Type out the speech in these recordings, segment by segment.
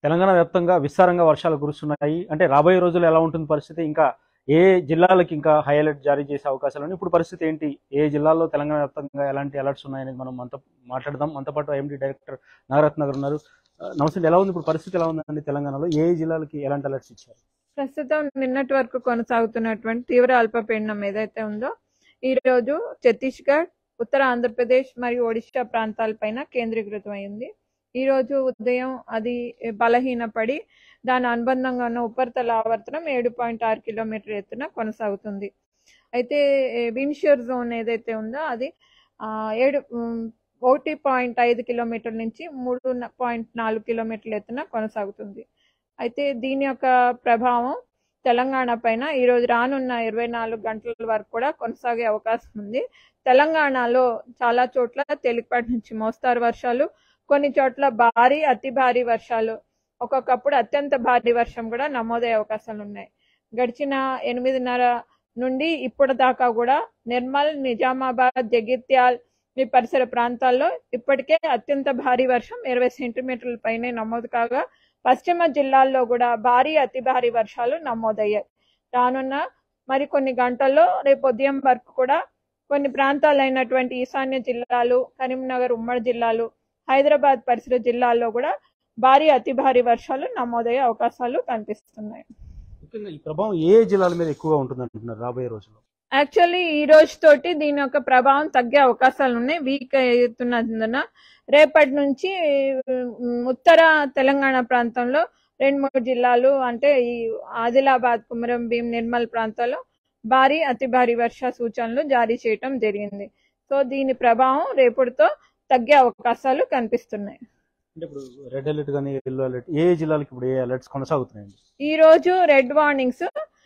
తెలంగాణ వ్యాప్తంగా విస్తారంగా వర్షాలు కురుస్తున్నాయి అంటే రాబోయే రోజుల్లో ఎలా ఉంటుంది పరిస్థితి ఇంకా ఏ జిల్లాలకు ఇంకా హై అలర్ట్ జారీ చేసే అవకాశాలు ఉన్నాయి ఇప్పుడు పరిస్థితి ఏంటి ఏ జిల్లాల్లో తెలంగాణ వ్యాప్తంగా ఎలాంటి అలర్ట్స్ ఉన్నాయని మనం అంత మాట్లాడదాం మనతో పాటు ఐఎండి డైరెక్టర్ నాగరత్న గారు ఉన్నారు ఆ, నమస్తే ఎలా ఉంది ఇప్పుడు పరిస్థితి ఎలా ఉందండి తెలంగాణలో ఏ జిల్లాలకి ఎలాంటి అలర్ట్స్ ఇచ్చారు ప్రస్తుతం నిన్నటి వరకు కొనసాగుతున్నటువంటి తీవ్ర అల్పపీడనం ఏదైతే ఉందో ఈ రోజు ఛత్తీస్గఢ్ ఉత్తర ఆంధ్రప్రదేశ్ మరియు ఒడిశా ప్రాంతాలపైన కేంద్రీకృతమైంది ఈ రోజు ఉదయం అది బలహీనపడి దాని అనుబంధంగా ఉన్న ఉపరితల ఆవర్తనం ఏడు పాయింట్ ఆరు కిలోమీటర్ ఎత్తున కొనసాగుతుంది అయితే విన్షూర్ జోన్ ఏదైతే ఉందో అది ఆ, ఏడు ఉమ్, ఒకటి పాయింట్ ఐదు కిలోమీటర్ల నుంచి మూడు పాయింట్ నాలుగు కిలోమీటర్ల ఎత్తున కొనసాగుతుంది అయితే దీని యొక్క ప్రభావం తెలంగాణ పైన ఈ రోజు రానున్న ఇరవై నాలుగు గంటల వరకు కూడా కొనసాగే అవకాశం ఉంది తెలంగాణలో చాలా చోట్ల తేలికపాటి నుంచి మోస్తారు వర్షాలు కొన్ని చోట్ల భారీ అతి భారీ వర్షాలు ఒక్కొక్కప్పుడు అత్యంత భారీ వర్షం కూడా నమోదయ్యే అవకాశాలు ఉన్నాయి గడిచిన ఎనిమిదిన్నర నుండి ఇప్పటి దాకా కూడా నిర్మల్ నిజామాబాద్ జగిత్యాల్ ఈ పరిసర ప్రాంతాల్లో ఇప్పటికే అత్యంత భారీ వర్షం ఇరవై సెంటీమీటర్ల పైనే నమోదు కాగా పశ్చిమ జిల్లాల్లో కూడా భారీ అతి భారీ వర్షాలు నమోదయ్యాయి రానున్న మరికొన్ని గంటల్లో రేపు ఉదయం వరకు కూడా కొన్ని ప్రాంతాలైనటువంటి ఈశాన్య జిల్లాలు కరీంనగర్ ఉమ్మడి జిల్లాలు హైదరాబాద్ పరిసర జిల్లాల్లో కూడా భారీ అతి భారీ వర్షాలు నమోదయ్యే అవకాశాలు కనిపిస్తున్నాయి ముఖ్యంగా ఈ ప్రభావం ఏ జిల్లాల మీద ఎక్కువగా ఉంటుంది అంటున్నారు రాబోయే రోజుల్లో యాక్చువల్లీ ఈ రోజు తోటి దీని యొక్క ప్రభావం తగ్గే అవకాశాలు ఉన్నాయి వీక్ అవుతున్నందున రేపటి నుంచి ఉమ్, ఉత్తర తెలంగాణ ప్రాంతంలో రెండు మూడు జిల్లాలు అంటే ఈ ఆదిలాబాద్ కుమరం భీం నిర్మల్ ప్రాంతాల్లో భారీ అతి భారీ వర్ష సూచనలు జారీ చేయటం జరిగింది సో దీని ప్రభావం రేపటితో తగ్గే అవకాశాలు కనిపిస్తున్నాయి అంటే ఇప్పుడు రెడ్ అలర్ట్ కానీ ఎల్లో అలర్ట్ ఏ జిల్లాలకు ఇప్పుడు ఏ అలర్ట్స్ కొనసాగుతున్నాయండి ఈ రోజు రెడ్ వార్నింగ్స్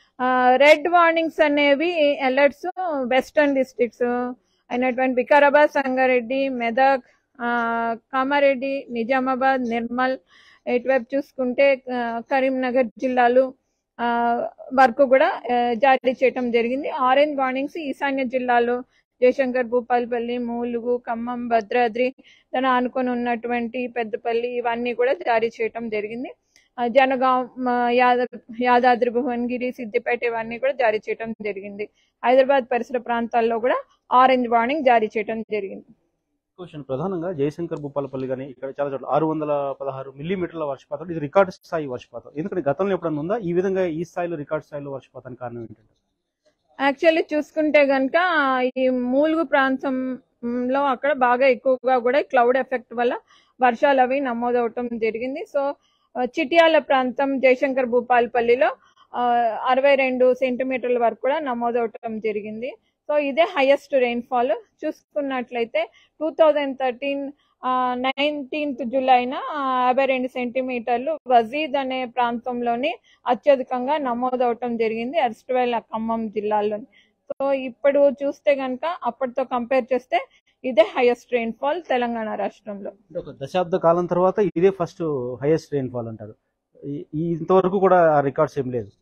రెడ్ వార్నింగ్స్ అనేవి అలర్ట్స్ వెస్టర్న్ డిస్ట్రిక్ట్స్ అయినటువంటి వికారాబాద్ సంగారెడ్డి మెదక్ ఆ, కామారెడ్డి నిజామాబాద్ నిర్మల్ ఇటువైపు చూసుకుంటే ఆ, కరీంనగర్ జిల్లాలు ఆ, వరకు కూడా ఆ, జారీ చేయటం జరిగింది ఆరెంజ్ వార్నింగ్స్ ఈశాన్య జిల్లాలో జయశంకర్ భూపాలపల్లి మూలుగు ఖమ్మం భద్రాద్రి దాని ఆనుకొని ఉన్నటువంటి పెద్దపల్లి ఇవన్నీ కూడా జారీ చేయటం జరిగింది ఆ, జనగాం మ, యాద యాదాద్రి భువనగిరి సిద్దిపేట ఇవన్నీ కూడా జారీ చేయటం జరిగింది హైదరాబాద్ పరిసర ప్రాంతాల్లో కూడా ఆరెంజ్ వార్నింగ్ జారీ చేయటం జరిగింది క్వశ్చన్ ప్రధానంగా జయశంకర్ భూపాలపల్లి కానీ ఇక్కడ చాలా చోట్ల ఆరు వందల పదహారు మిల్లీమీటర్ల వర్షపాతం ఇది రికార్డు స్థాయి వర్షపాతం ఎందుకంటే గతంలో ఎప్పుడన్నా ఉందా ఈ విధంగా ఈ స్థాయిలో రికార్డు స్థాయిలో వర్షపాతానికి కారణం ఏంటంటే యాక్చువల్లీ చూసుకుంటే గనుక ఈ మూలుగు ప్రాంతంలో అక్కడ బాగా ఎక్కువగా కూడా క్లౌడ్ ఎఫెక్ట్ వల్ల వర్షాలు అవి నమోదవటం జరిగింది సో ఆ, చిట్యాల ప్రాంతం జయశంకర్ భూపాలపల్లిలో ఆ, అరవై రెండు సెంటీమీటర్ల వరకు కూడా నమోదవటం జరిగింది సో ఇదే హైయెస్ట్ రెయిన్ఫాల్ చూసుకున్నట్లయితే టూ థౌజండ్ థర్టీన్ నైన్టీన్త్ జూలైన ఆ, యాభై రెండు సెంటీమీటర్లు వజీద్ అనే ప్రాంతంలోని అత్యధికంగా నమోదవటం జరిగింది అరిస్టువైల్ ఖమ్మం జిల్లాలోని సో ఇప్పుడు చూస్తే గనక అప్పటితో కంపేర్ చేస్తే ఇదే హైయెస్ట్ రెయిన్ఫాల్ తెలంగాణ రాష్ట్రంలో అంటే ఒక దశాబ్ద కాలం తర్వాత ఇదే ఫస్ట్ హైయెస్ట్ రెయిన్ఫాల్ అంటారు ఈ- ఈ ఇంతవరకు కూడా ఆ రికార్డ్స్ ఏం లేదు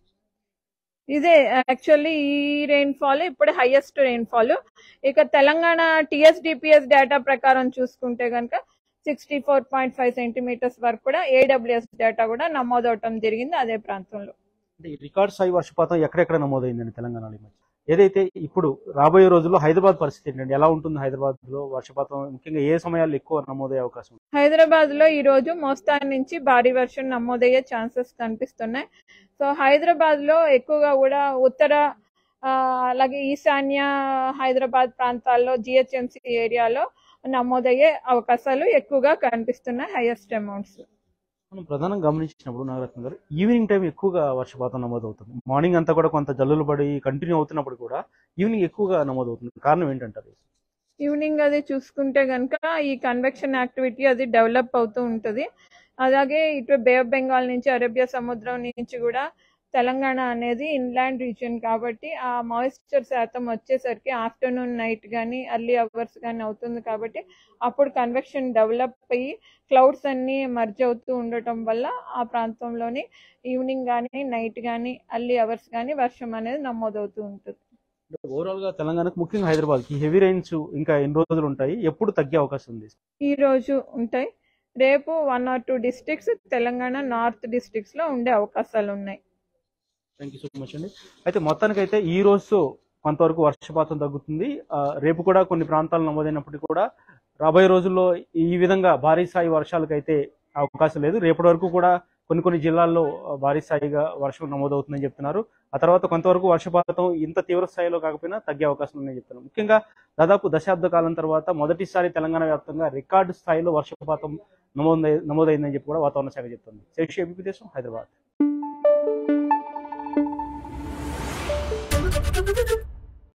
ఇదే యాక్చువల్లీ ఈ రెయిన్ఫాల్ ఇప్పుడు హైయెస్ట్ రెయిన్ఫాల్ ఇక తెలంగాణ టిఎస్డిపిఎస్ డేటా ప్రకారం చూసుకుంటే కనుక sixty four point five centimetres వరకు కూడా ఏడబ్ల్యూఎస్ డేటా కూడా నమోదవటం జరిగింది అదే ప్రాంతంలో అంటే ఈ రికార్డ్ స్థాయి వర్షపాతం ఎక్కడెక్కడ నమోదైందండి తెలంగాణలో ఈ మధ్య ఏదైతే ఇప్పుడు రాబోయే రోజుల్లో హైదరాబాద్ పరిస్థితి ఏంటంటే ఎలా ఉంటుంది హైదరాబాద్ లో వర్షపాతం ముఖ్యంగా ఏ సమయాల్లో ఎక్కువ నమోదయ్యే అవకాశం ఉంది హైదరాబాద్ లో ఈ రోజు మోస్తారు నుంచి భారీ వర్షం నమోదయ్యే ఛాన్సెస్ కనిపిస్తున్నాయి సో హైదరాబాద్ లో ఎక్కువగా కూడా ఉత్తర ఆ, అలాగే ఈశాన్య హైదరాబాద్ ప్రాంతాల్లో జిహెచ్ఎంసి ఏరియాలో నమోదయ్యే అవకాశాలు ఎక్కువగా కనిపిస్తున్నాయి హైయెస్ట్ అమౌంట్స్ మనం ప్రధానంగా గమనించినప్పుడు నాగరత్న గారు ఈవినింగ్ టైం ఎక్కువగా వర్షపాతం నమోదవుతుంది మార్నింగ్ అంతా కూడా కొంత జల్లులు పడి కంటిన్యూ అవుతున్నప్పుడు కూడా ఈవినింగ్ ఎక్కువగా నమోదవుతుంది కారణం ఏంటంటారు ఈవినింగ్ అది చూసుకుంటే కనుక ఈ కన్వెక్షన్ యాక్టివిటీ అది డెవలప్ అవుతూ ఉంటుంది అలాగే ఇటు బే ఆఫ్ బెంగాల్ నుంచి అరేబియా సముద్రం నుంచి కూడా తెలంగాణ అనేది ఇన్లాండ్ రీజియన్ కాబట్టి ఆ మాయిశ్చర్ శాతం వచ్చేసరికి ఆఫ్టర్నూన్ నైట్ కానీ అర్లీ అవర్స్ కానీ అవుతుంది కాబట్టి అప్పుడు కన్వెక్షన్ డెవలప్ అయ్యి క్లౌడ్స్ అన్నీ మర్జ్ అవుతూ ఉండటం వల్ల ఆ ప్రాంతంలోని ఈవినింగ్ కానీ నైట్ కానీ అర్లీ అవర్స్ కానీ వర్షం అనేది నమోదవుతూ ఉంటుంది ఓవరాల్ గా తెలంగాణకు ముఖ్యంగా హైదరాబాద్ కి హెవీ రైన్స్ ఇంకా ఎన్ని రోజులు ఉంటాయి ఎప్పుడు తగ్గే అవకాశం ఉంది ఈ రోజు ఉంటాయి రేపు one or two districts Telangana north districts లో ఉండే అవకాశాలు ఉన్నాయి థ్యాంక్ యూ సో మచ్ అండి అయితే మొత్తానికైతే ఈ రోజు కొంతవరకు వర్షపాతం తగ్గుతుంది ఆ, రేపు కూడా కొన్ని ప్రాంతాలు నమోదైనప్పటికీ కూడా రాబోయే రోజుల్లో ఈ విధంగా భారీ స్థాయి వర్షాలకైతే అవకాశం లేదు రేపటి వరకు కూడా కొన్ని కొన్ని జిల్లాల్లో ఆ, భారీ స్థాయిగా వర్షం నమోదవుతుందని చెప్తున్నారు ఆ తర్వాత కొంతవరకు వర్షపాతం ఇంత తీవ్ర స్థాయిలో కాకపోయినా తగ్గే అవకాశం ఉందని చెప్తున్నారు ముఖ్యంగా దాదాపు దశాబ్ద కాలం తర్వాత మొదటిసారి తెలంగాణ వ్యాప్తంగా రికార్డు స్థాయిలో వర్షపాతం నమోదై నమోదైందని చెప్పి కూడా వాతావరణ శాఖ చెప్తుంది శేషి ఏపీ దేశం హైదరాబాద్